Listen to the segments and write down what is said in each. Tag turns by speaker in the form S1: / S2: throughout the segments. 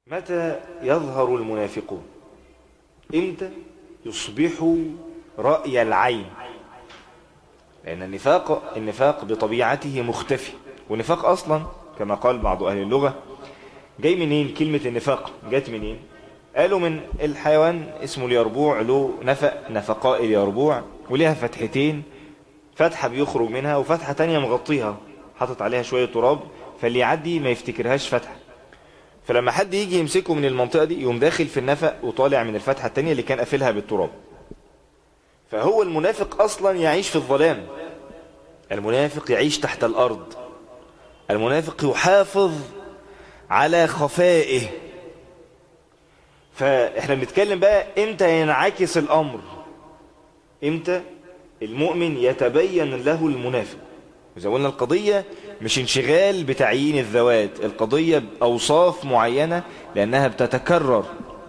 S1: متى يظهر المنافقون امتى يصبحوا رأي العين لأن النفاق النفاق بطبيعته مختفي والنفاق أصلا كما قال بعض أهل اللغة جاي منين كلمة النفاق جات منين قالوا من الحيوان اسمه اليربوع له نفق نفقاء اليربوع وليها فتحتين فتحة بيخرج منها وفتحة تانية مغطيها حاطط عليها شوية تراب فاللي يعدي ما يفتكرهاش فتحة فلما حد يجي يمسكه من المنطقة دي يقوم داخل في النفق وطالع من الفتحة التانية اللي كان قافلها بالتراب فهو المنافق أصلا يعيش في الظلام المنافق يعيش تحت الأرض المنافق يحافظ على خفائه فاحنا بنتكلم بقى امتى ينعكس الأمر امتى المؤمن يتبين له المنافق وزي قلنا القضية مش انشغال بتعيين الذوات القضية بأوصاف معينة لأنها بتتكرر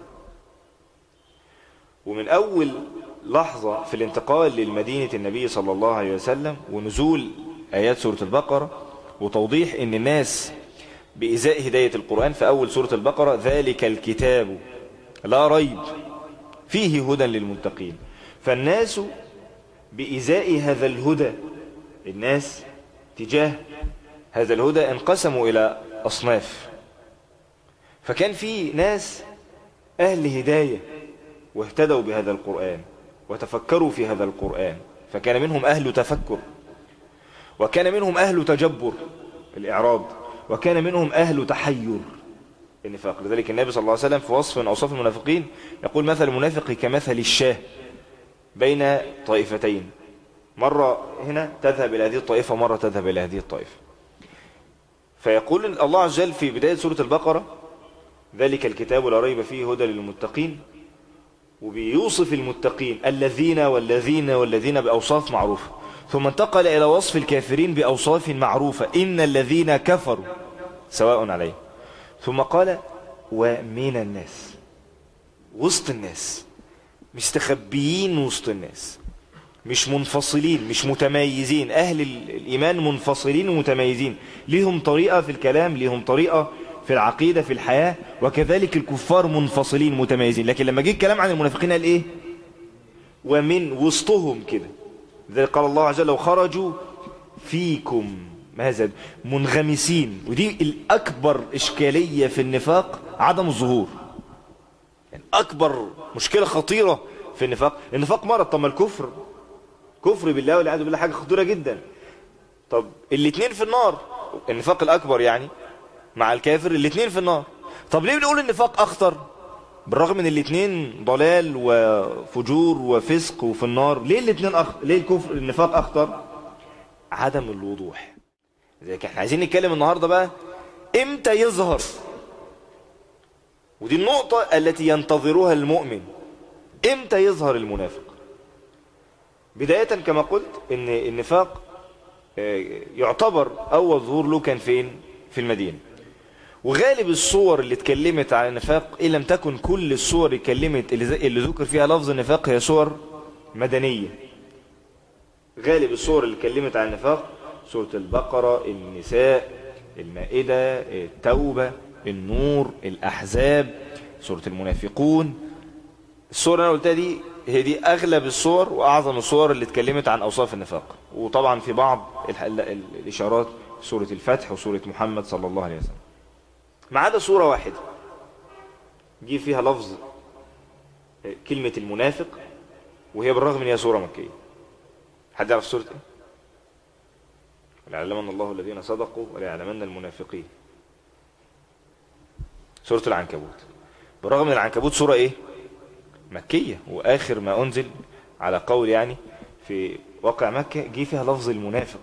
S1: ومن أول لحظة في الانتقال للمدينة النبي صلى الله عليه وسلم ونزول آيات سورة البقرة وتوضيح ان الناس بإزاء هداية القرآن في أول سورة البقرة ذلك الكتاب لا ريب فيه هدى للمتقين فالناس بإزاء هذا الهدى الناس تجاه هذا الهدى انقسموا إلى أصناف فكان في ناس أهل هداية واهتدوا بهذا القرآن وتفكروا في هذا القرآن فكان منهم أهل تفكر وكان منهم أهل تجبر الإعراض وكان منهم أهل تحير النفاق لذلك النبي صلى الله عليه وسلم في وصف من أوصاف المنافقين يقول مثل المنافق كمثل الشاه بين طائفتين مرة هنا تذهب إلى هذه الطائفة ومرة تذهب إلى هذه الطائفة فيقول الله عز وجل في بداية سورة البقرة ذلك الكتاب لا ريب فيه هدى للمتقين وبيوصف المتقين الذين والذين والذين بأوصاف معروفة ثم انتقل إلى وصف الكافرين بأوصاف معروفة إن الذين كفروا سواء عليهم ثم قال ومن الناس وسط الناس مستخبيين وسط الناس مش منفصلين مش متميزين أهل الإيمان منفصلين ومتميزين ليهم طريقة في الكلام ليهم طريقة في العقيدة في الحياة وكذلك الكفار منفصلين متميزين لكن لما جه الكلام عن المنافقين قال إيه ومن وسطهم كده ذلك قال الله عز وجل لو خرجوا فيكم ماذا منغمسين ودي الأكبر إشكالية في النفاق عدم الظهور يعني أكبر مشكلة خطيرة في النفاق النفاق مرض طب ما الكفر كفر بالله والعياذ بالله حاجة خطيرة جدا طب الاثنين في النار النفاق الأكبر يعني مع الكافر الاثنين في النار طب ليه بنقول النفاق أخطر بالرغم من الاثنين ضلال وفجور وفسق وفي النار ليه الاثنين أخ... ليه الكفر النفاق أخطر عدم الوضوح زي احنا عايزين نتكلم النهاردة بقى امتى يظهر ودي النقطة التي ينتظرها المؤمن امتى يظهر المنافق بداية كما قلت ان النفاق يعتبر اول ظهور له كان فين في المدينة وغالب الصور اللي اتكلمت عن النفاق إن لم تكن كل الصور اللي اتكلمت اللي, اللي ذكر فيها لفظ النفاق هي صور مدنية غالب الصور اللي اتكلمت عن النفاق سورة البقرة النساء المائدة التوبة النور الأحزاب سورة المنافقون الصور اللي أنا قلتها دي هي دي أغلب الصور وأعظم الصور اللي اتكلمت عن أوصاف النفاق وطبعا في بعض الإشارات سورة الفتح وسورة محمد صلى الله عليه وسلم ما عدا صورة واحدة جه فيها لفظ كلمة المنافق وهي بالرغم ان هي صورة مكية حد يعرف سورة ايه وليعلمن الله الذين صدقوا وليعلمن المنافقين سورة العنكبوت بالرغم من العنكبوت صورة ايه مكية واخر ما انزل على قول يعني في واقع مكة جه فيها لفظ المنافق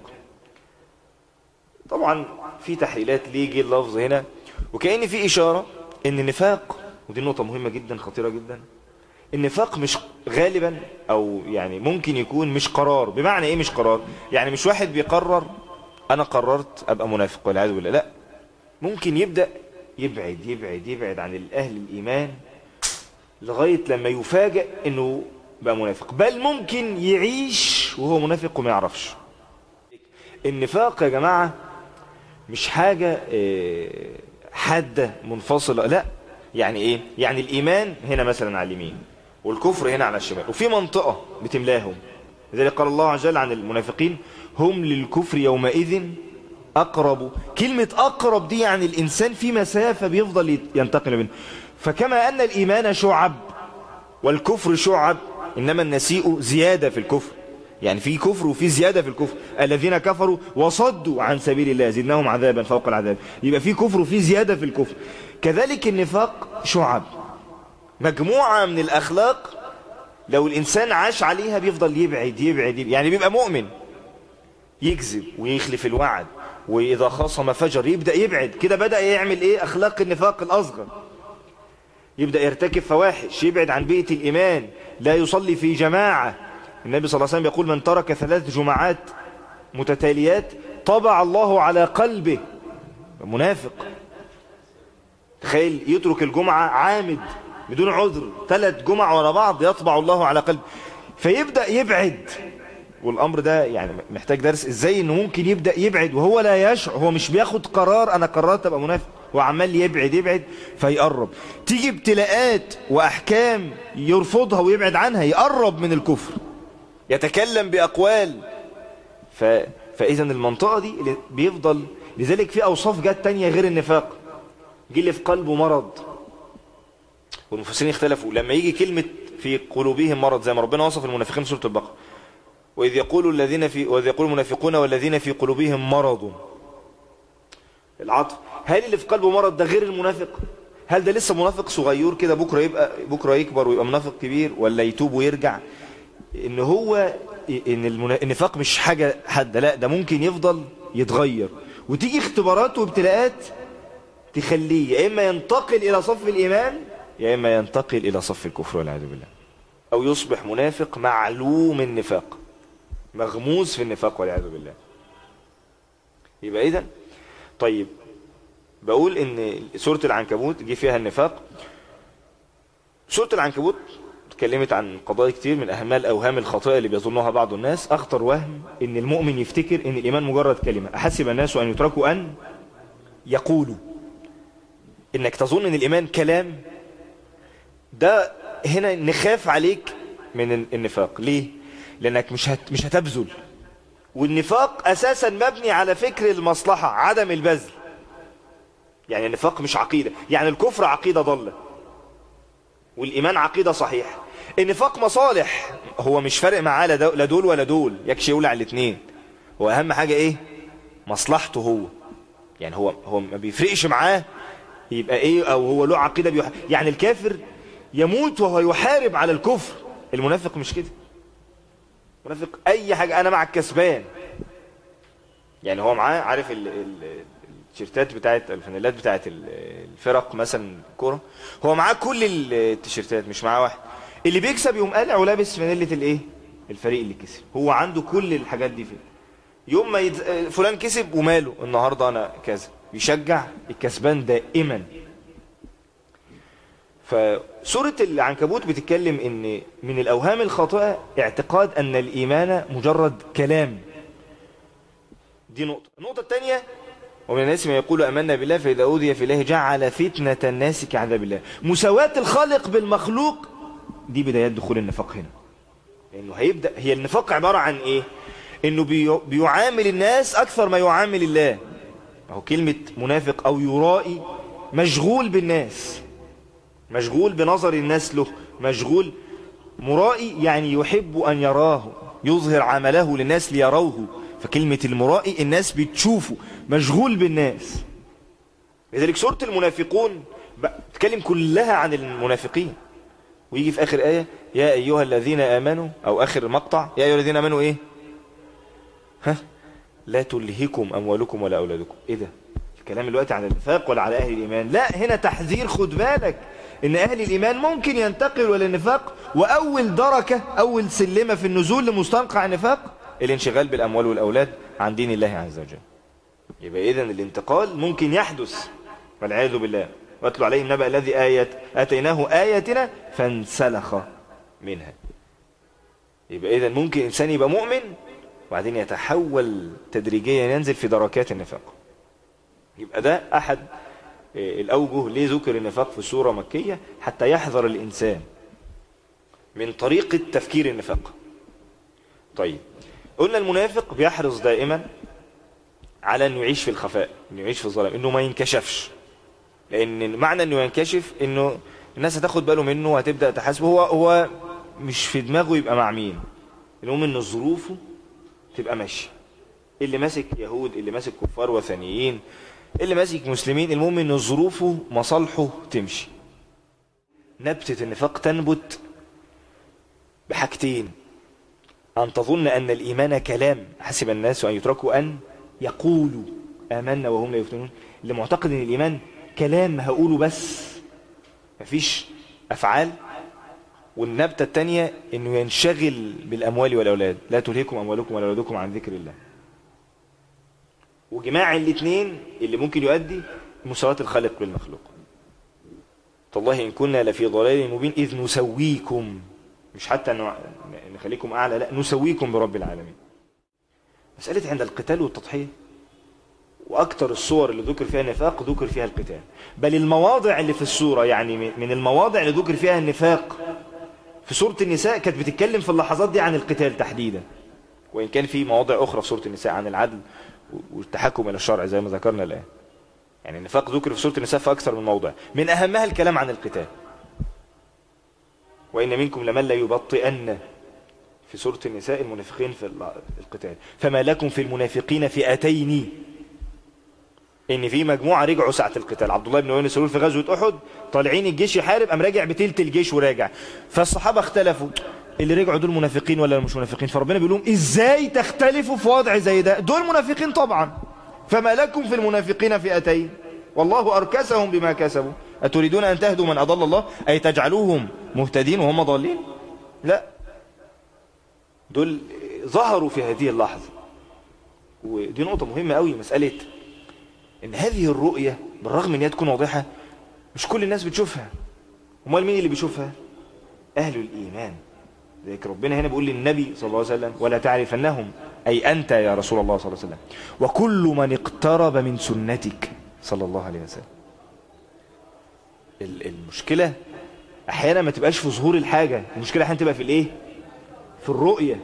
S1: طبعا في تحليلات ليه جه اللفظ هنا وكأن في إشارة ان النفاق ودي نقطة مهمة جدا خطيرة جدا النفاق مش غالبا او يعني ممكن يكون مش قرار بمعنى ايه مش قرار يعني مش واحد بيقرر انا قررت ابقى منافق والعياذ بالله لا ممكن يبدأ يبعد يبعد يبعد عن الاهل الايمان لغاية لما يفاجئ انه بقى منافق بل ممكن يعيش وهو منافق وما يعرفش النفاق يا جماعة مش حاجة حادة منفصلة لا يعني ايه يعني الايمان هنا مثلا على اليمين والكفر هنا على الشمال وفي منطقة بتملاهم لذلك قال الله عز وجل عن المنافقين هم للكفر يومئذ أقرب كلمة أقرب دي يعني الإنسان في مسافة بيفضل ينتقل منه فكما أن الإيمان شعب والكفر شعب إنما النسيء زيادة في الكفر يعني في كفر وفي زيادة في الكفر الذين كفروا وصدوا عن سبيل الله زدناهم عذابا فوق العذاب يبقى في كفر وفي زيادة في الكفر كذلك النفاق شعب مجموعة من الأخلاق لو الإنسان عاش عليها بيفضل يبعد يبعد, يبعد يعني بيبقى مؤمن يكذب ويخلف الوعد وإذا خاصم فجر يبدأ يبعد كده بدأ يعمل إيه أخلاق النفاق الأصغر يبدأ يرتكب فواحش يبعد عن بيئة الإيمان لا يصلي في جماعة النبي صلى الله عليه وسلم يقول من ترك ثلاث جمعات متتاليات طبع الله على قلبه منافق تخيل يترك الجمعة عامد بدون عذر ثلاث جمع ورا بعض يطبع الله على قلبه فيبدأ يبعد والأمر ده يعني محتاج درس ازاي انه ممكن يبدأ يبعد وهو لا يشعر هو مش بياخد قرار انا قررت ابقى منافق هو عمال يبعد يبعد فيقرب تيجي ابتلاءات واحكام يرفضها ويبعد عنها يقرب من الكفر يتكلم بأقوال ف... فإذا المنطقة دي بيفضل لذلك في أوصاف جات تانية غير النفاق جه اللي في قلبه مرض والمفسرين اختلفوا لما يجي كلمة في قلوبهم مرض زي ما ربنا وصف المنافقين في سورة البقرة وإذ يقول الذين في وإذ يقول المنافقون والذين في قلوبهم مرض العطف هل اللي في قلبه مرض ده غير المنافق هل ده لسه منافق صغير كده بكرة يبقى بكرة يكبر ويبقى منافق كبير ولا يتوب ويرجع ان هو ان النفاق مش حاجة حد لا ده ممكن يفضل يتغير وتيجي اختبارات وابتلاءات تخليه يا اما ينتقل الى صف الايمان يا اما ينتقل الى صف الكفر والعياذ بالله او يصبح منافق معلوم النفاق مغموس في النفاق والعياذ بالله يبقى اذا طيب بقول ان سورة العنكبوت جه فيها النفاق سورة العنكبوت اتكلمت عن قضايا كتير من أهم الأوهام الخاطئة اللي بيظنها بعض الناس أخطر وهم إن المؤمن يفتكر إن الإيمان مجرد كلمة أحسب الناس أن يتركوا أن يقولوا إنك تظن إن الإيمان كلام ده هنا نخاف عليك من النفاق ليه؟ لأنك مش هت مش هتبذل والنفاق أساسا مبني على فكر المصلحة عدم البذل يعني النفاق مش عقيدة يعني الكفر عقيدة ضلة والإيمان عقيدة صحيحة النفاق مصالح هو مش فارق معاه لا دول ولا دول يكشي يولع الاثنين هو أهم حاجة إيه مصلحته هو يعني هو هو ما بيفرقش معاه يبقى إيه أو هو له عقيدة بيح... يعني الكافر يموت وهو يحارب على الكفر المنافق مش كده المنافق أي حاجة أنا مع الكسبان يعني هو معاه عارف ال... ال... التيشيرتات بتاعت الفانيلات بتاعت الفرق مثلا كوره هو معاه كل التيشيرتات مش معاه واحد اللي بيكسب يقوم قالع ولابس فانيله الايه الفريق اللي كسب هو عنده كل الحاجات دي فين يوم ما يد... فلان كسب وماله النهارده انا كذا يشجع الكسبان دائما فسورة العنكبوت بتتكلم ان من الاوهام الخاطئة اعتقاد ان الايمان مجرد كلام دي نقطة النقطة الثانية ومن الناس ما يقول أمنا بالله فإذا أوذي في الله جعل فتنة الناس كعذاب الله مساواة الخالق بالمخلوق دي بدايات دخول النفاق هنا لأنه هيبدأ هي النفاق عبارة عن إيه إنه بيعامل الناس أكثر ما يعامل الله أو كلمة منافق أو يرائي مشغول بالناس مشغول بنظر الناس له مشغول مرائي يعني يحب أن يراه يظهر عمله للناس ليروه فكلمة المرائي الناس بتشوفه مشغول بالناس لذلك سورة المنافقون تتكلم كلها عن المنافقين ويجي في آخر آية يا أيها الذين آمنوا أو آخر مقطع يا أيها الذين آمنوا إيه ها لا تلهكم أموالكم ولا أولادكم إيه ده الكلام الوقت عن النفاق ولا على أهل الإيمان لا هنا تحذير خد بالك إن أهل الإيمان ممكن ينتقلوا للنفاق وأول دركة أول سلمة في النزول لمستنقع النفاق الانشغال بالأموال والأولاد عن دين الله عز وجل يبقى إذن الانتقال ممكن يحدث والعياذ بالله واتلو عليهم نبأ الذي آيات آتيناه آياتنا فانسلخ منها يبقى إذن ممكن إنسان يبقى مؤمن وبعدين يتحول تدريجيا ينزل في دركات النفاق يبقى ده أحد الأوجه ليه ذكر النفاق في سورة مكية حتى يحذر الإنسان من طريقة تفكير النفاق طيب قلنا المنافق بيحرص دائما على أنه يعيش في الخفاء أنه يعيش في الظلام أنه ما ينكشفش لأن معنى أنه ينكشف أنه الناس هتاخد باله منه وهتبدأ تحاسبه هو هو مش في دماغه يبقى مع مين المهم أن ظروفه تبقى ماشيه اللي ماسك يهود اللي ماسك كفار وثنيين اللي ماسك مسلمين المهم ان ظروفه مصالحه تمشي نبتة النفاق تنبت بحاجتين أن تظن أن الإيمان كلام حسب الناس أن يتركوا أن يقولوا آمنا وهم لا يفتنون اللي معتقد أن الإيمان كلام هقوله بس مفيش أفعال والنبتة التانية أنه ينشغل بالأموال والأولاد لا تلهكم أموالكم ولا أولادكم عن ذكر الله وجماع الاثنين اللي ممكن يؤدي مساواة الخالق بالمخلوق تالله إن كنا لفي ضلال مبين إذ نسويكم مش حتى نخليكم أعلى لا نسويكم برب العالمين مسألة عند القتال والتضحية وأكثر الصور اللي ذكر فيها النفاق ذكر فيها القتال بل المواضع اللي في السورة يعني من المواضع اللي ذكر فيها النفاق في سورة النساء كانت بتتكلم في اللحظات دي عن القتال تحديدا وإن كان في مواضع أخرى في سورة النساء عن العدل والتحكم إلى الشرع زي ما ذكرنا الآن يعني النفاق ذكر في سورة النساء في أكثر من موضع من أهمها الكلام عن القتال وإن منكم لمن لا يبطئن في سورة النساء المنافقين في القتال فما لكم في المنافقين فئتين ان في مجموعة رجعوا ساعة القتال عبد الله بن ابي سلول في غزوة احد طالعين الجيش يحارب قام راجع بتلت الجيش وراجع فالصحابة اختلفوا اللي رجعوا دول منافقين ولا مش منافقين فربنا بيقول لهم ازاي تختلفوا في وضع زي ده دول منافقين طبعا فما لكم في المنافقين فئتين والله أركسهم بما كسبوا أتريدون أن تهدوا من أضل الله أي تجعلوهم مهتدين وهم ضالين لا دول ظهروا في هذه اللحظة ودي نقطة مهمة قوي مسألة ان هذه الرؤية بالرغم ان هي تكون واضحة مش كل الناس بتشوفها امال مين اللي بيشوفها اهل الايمان ذلك ربنا هنا بيقول للنبي صلى الله عليه وسلم ولا تعرفنهم أي أنت يا رسول الله صلى الله عليه وسلم وكل من اقترب من سنتك صلى الله عليه وسلم المشكلة أحيانا ما تبقاش في ظهور الحاجة المشكلة أحيانا تبقى في الإيه في الرؤية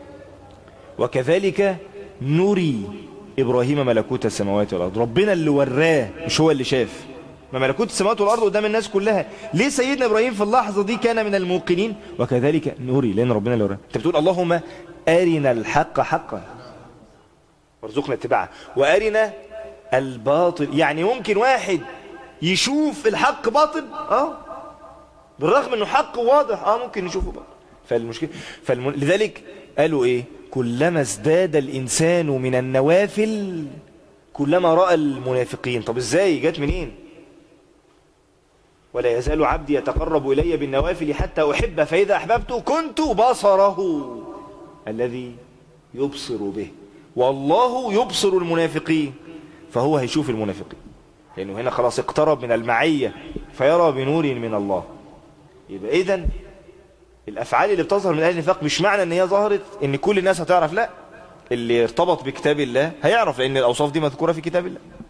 S1: وكذلك نري إبراهيم ملكوت السماوات والأرض ربنا اللي وراه مش هو اللي شاف ما ملكوت السماوات والأرض قدام الناس كلها ليه سيدنا إبراهيم في اللحظة دي كان من الموقنين وكذلك نوري لأن ربنا اللي وراه أنت بتقول اللهم أرنا الحق حقا وارزقنا اتباعه وأرنا الباطل يعني ممكن واحد يشوف الحق باطل اه بالرغم انه حق واضح اه ممكن يشوفه باطل فالمشكلة فالم... لذلك قالوا ايه كلما ازداد الانسان من النوافل كلما رأى المنافقين طب ازاي جت منين ولا يزال عبدي يتقرب إلي بالنوافل حتى أحب فإذا أحببته كنت بصره الذي يبصر به والله يبصر المنافقين فهو هيشوف المنافقين لأنه هنا خلاص اقترب من المعية فيرى بنور من الله يبقى إذن الأفعال اللي بتظهر من أهل النفاق مش معنى أن هي ظهرت أن كل الناس هتعرف لا اللي ارتبط بكتاب الله هيعرف لأن الأوصاف دي مذكورة في كتاب الله